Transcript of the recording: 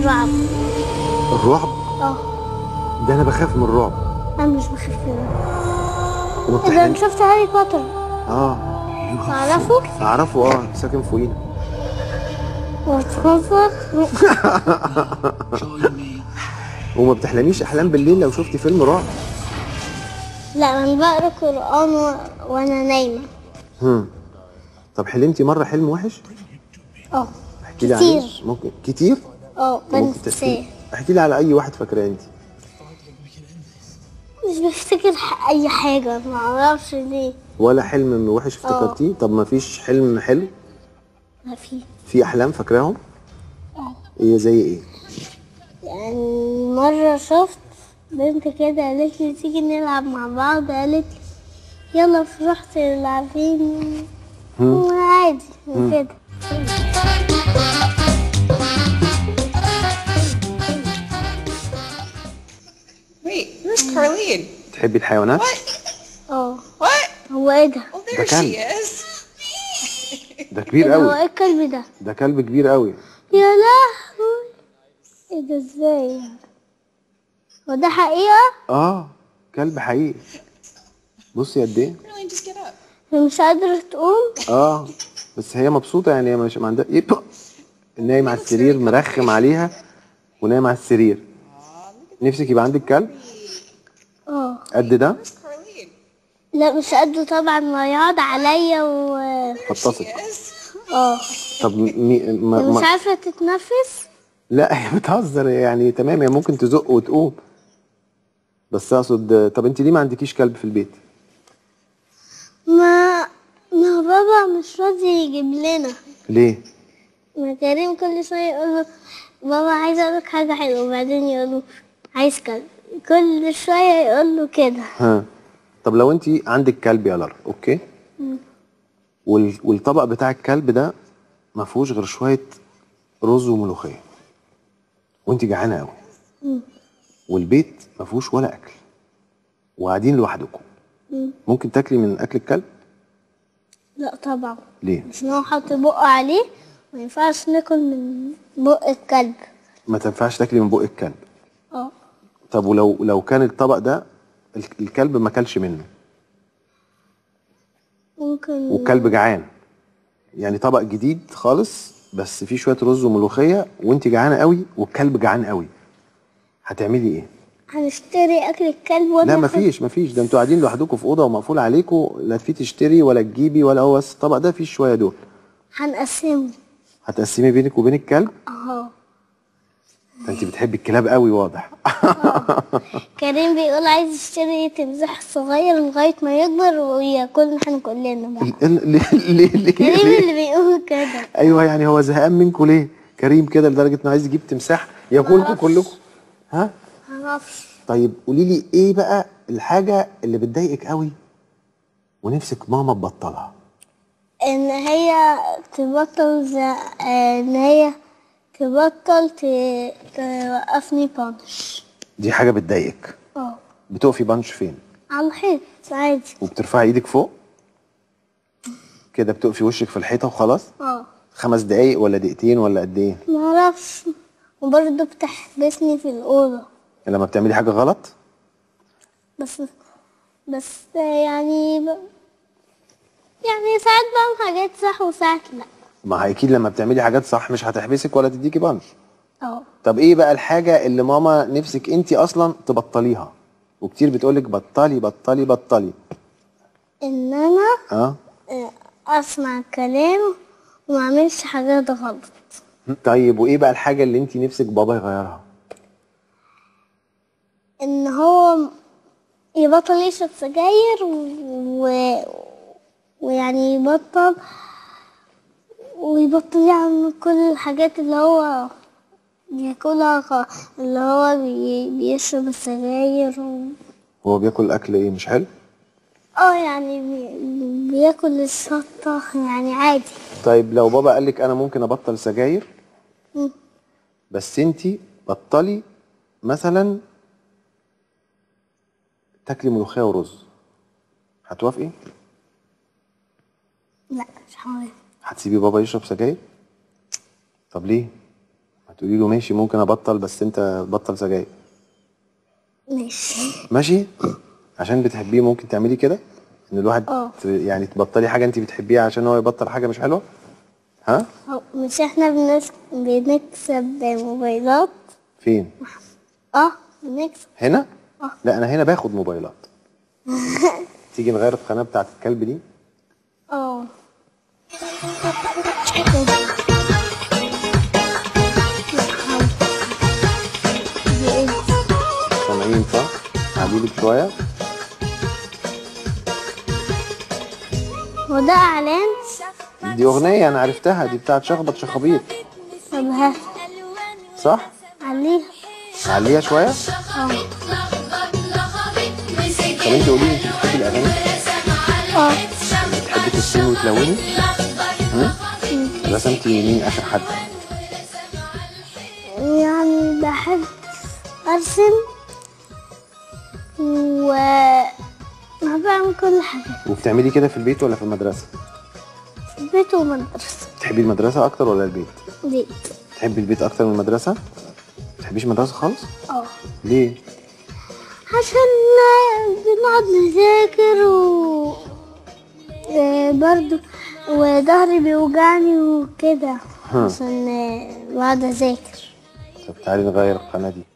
الرعب الرعب اه ده انا بخاف من الرعب انا مش بخاف منه وما اذا انا بتحلم شفت هاري بوتر اه تعرفه؟ اعرفه اه ساكن فوقينا وتخافك وما بتحلميش احلام بالليل لو شفتي فيلم رعب لا انا بقرا قران و... وانا نايمه هم. طب حلمتي مره حلم وحش اه احكي لي عليه كتير ممكن كتير اه ممكن تحكي بنساه احكي لي على اي واحد فاكراه انت مش بفتكر ح- اي حاجه ما اعرفش ليه ولا حلم وحش افتكرتيه طب ما فيش حلم حلو ما في في احلام فاكراهم ايه زي ايه يعني مرة شفت بنت كده قالت لي تيجي نلعب مع بعض قالت لي يلا فرحت لاعبين عادي كده Wait, where's Carlene? تحبي الحيوانات اه What? هو ايه ده؟ Oh, there The she cat. is. ده كبير هو قوي ايه الكلب ده؟ ده كلب كبير قوي يا لهوي ايه ده ازاي يعني؟ هو ده حقيقة؟ اه كلب حقيقي بصي قد ايه Carlene, just get up. هي مش قادرة تقوم؟ اه بس هي مبسوطه يعني هي مش ما عندها ايه بق. نايم على السرير مرخم عليها ونايم على السرير نفسك يبقى عندك كلب اه قد ده Carlene. لا مش قده طبعا ما يقعد عليا و هتصل Yes. اه طب مي... ما... مش ما... عارفة تتنفس؟ لا هي بتهزر يعني تمام هي ممكن تزق وتقوم بس اقصد طب انت ليه ما عندكيش كلب في البيت ما ما بابا مش راضي يجيب لنا ليه ما كريم كل شوية يقول له بابا عايز اقول لك حاجة حلوة وبعدين يقول له عايز كلب كل شوية يقول له كده ها طب لو انت عندك كلب يا لارا اوكي وال... والطبق بتاع الكلب ده ما فيهوش غير شويه رز وملوخيه وانت جعانه قوي والبيت ما فيهوش ولا اكل وقاعدين لوحدكم ممكن تاكلي من اكل الكلب لا طبعا ليه عشان هو حاطط بقه عليه ما ينفعش ناكل من بق الكلب ما تنفعش تاكلي من بق الكلب اه طب ولو لو كان الطبق ده ال- الكلب ما كلش منه ممكن والكلب جعان يعني طبق جديد خالص بس فيه شويه رز وملوخيه وانت جعانه قوي والكلب جعان قوي هتعملي ايه هنشتري اكل الكلب لا وناخد مفيش مفيش ده انتوا قاعدين لوحدكم في اوضه ومقفول عليكم لا في تشتري ولا تجيبي ولا هو بس الطبق ده فيه شويه دول هنقسمه هتقسمي بينك وبين الكلب اهو ده انت بتحبي الكلاب قوي واضح كريم بيقول عايز يشتري تمساح صغير لغاية ما يكبر وياكلنا احنا كلنا بقى ال- ال- ليه ليه ليه, كريم ليه؟ اللي بيقول كده ايوه يعني هو زهقان منكم ليه كريم كده لدرجه انه عايز يجيب تمساح ياكلكم معرفش. كلكم ها معرفش طيب قولي لي ايه بقى الحاجه اللي بتضايقك قوي ونفسك ماما تبطلها ان هي تبطل ز... آه، ان هي تبطل ت... توقفني بانش دي حاجه بتضايقك اه بتقفي بانش فين على الحيط عادي وبترفعي ايدك فوق كده بتقفي وشك في الحيطه وخلاص اه خمس دقايق ولا دقيقتين ولا قد ايه معرفش وبرضه بتحبسني في الأوضة لما بتعملي حاجه غلط بس بس يعني ب... يعني ساعات بعمل حاجات صح وساعات لا ما هي اكيد لما بتعملي حاجات صح مش هتحبسك ولا تديكي بانش اه طب ايه بقى الحاجه اللي ماما نفسك انت اصلا تبطليها وكتير بتقولك بطلي بطلي بطلي ان انا اه آه، اسمع كلام وما اعملش حاجات غلط طيب وايه بقى الحاجه اللي انت نفسك بابا يغيرها ان هو يبطل يشرب سجاير و... ويعني يبطل ويبطل يعمل كل الحاجات اللي هو بياكلها خ- اللي هو بي... بيشرب السجاير و... هو بياكل اكل ايه مش حلو اه يعني بي... بياكل الشطة يعني عادي طيب لو بابا قالك انا ممكن ابطل سجاير مم. بس انت بطلي مثلا تاكلي ملوخيه ورز هتوافقي لا مش هعمل هتسيبي بابا يشرب سجاير طب ليه ما هتقولي له ماشي ممكن ابطل بس انت بطل سجاير ماشي ماشي عشان بتحبيه ممكن تعملي كده ان الواحد اه. ت- يعني تبطلي حاجه انت بتحبيها عشان هو يبطل حاجه مش حلوه ها هو مش احنا بنس... بنكسب موبايلات فين اه بنكسب هنا اه. لا انا هنا باخد موبايلات تيجي نغير القناه بتاعت الكلب دي اه دي ايه؟ سامعين صح هعديلك شويه هو ده اعلان دي اغنيه انا عرفتها دي بتاعت شخبط شخابيط طب ها صح عليها عليها شويه اه طب انت قولي لي انت بتحبي الاغاني اه بتحبي ترسمي وتلوني هم؟ رسمتي مين اخر حد يعني بحب ارسم و أنا بعمل كل حاجة وبتعملي كده في البيت ولا في المدرسه في البيت ومدرسة بتحبي المدرسه اكتر ولا البيت دي تحبي البيت اكتر من المدرسه ما تحبيش المدرسه خالص اه ليه عشان بنقعد نذاكر و آه، برضو وظهري بيوجعني وكده ها. عشان آه، بقعد اذاكر طب تعالي نغير القناه دي